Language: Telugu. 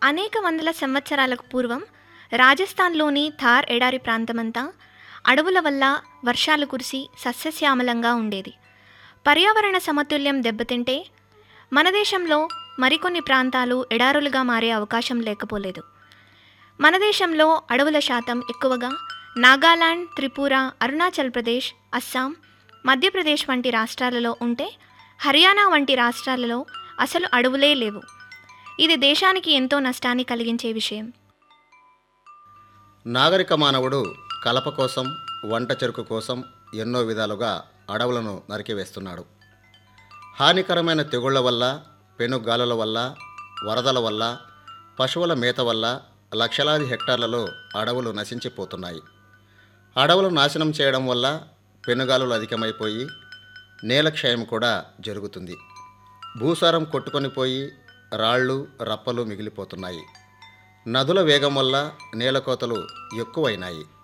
అనేక వందల సంవత్సరాలకు పూర్వం రాజస్థాన్లోని థార్ ఎడారి ప్రాంతమంతా అడవుల వల్ల వర్షాలు కురిసి సస్యశ్యామలంగా ఉండేది పర్యావరణ సమతుల్యం దెబ్బతింటే మన దేశంలో మరికొన్ని ప్రాంతాలు ఎడారులుగా మారే అవకాశం లేకపోలేదు మన దేశంలో అడవుల శాతం ఎక్కువగా నాగాలాండ్ త్రిపుర అరుణాచల్ ప్రదేశ్ అస్సాం మధ్యప్రదేశ్ వంటి రాష్ట్రాలలో ఉంటే హర్యానా వంటి రాష్ట్రాలలో అసలు అడవులే లేవు ఇది దేశానికి ఎంతో నష్టాన్ని కలిగించే విషయం నాగరిక మానవుడు కలప కోసం వంట చెరుకు కోసం ఎన్నో విధాలుగా అడవులను నరికివేస్తున్నాడు హానికరమైన తెగుళ్ల వల్ల పెనుగాలుల వల్ల వరదల వల్ల పశువుల మేత వల్ల లక్షలాది హెక్టార్లలో అడవులు నశించిపోతున్నాయి అడవులు నాశనం చేయడం వల్ల పెనుగాలులు అధికమైపోయి నేలక్షయం కూడా జరుగుతుంది భూసారం కొట్టుకొని పోయి రాళ్ళు రప్పలు మిగిలిపోతున్నాయి నదుల వేగం వల్ల నేలకోతలు ఎక్కువైనాయి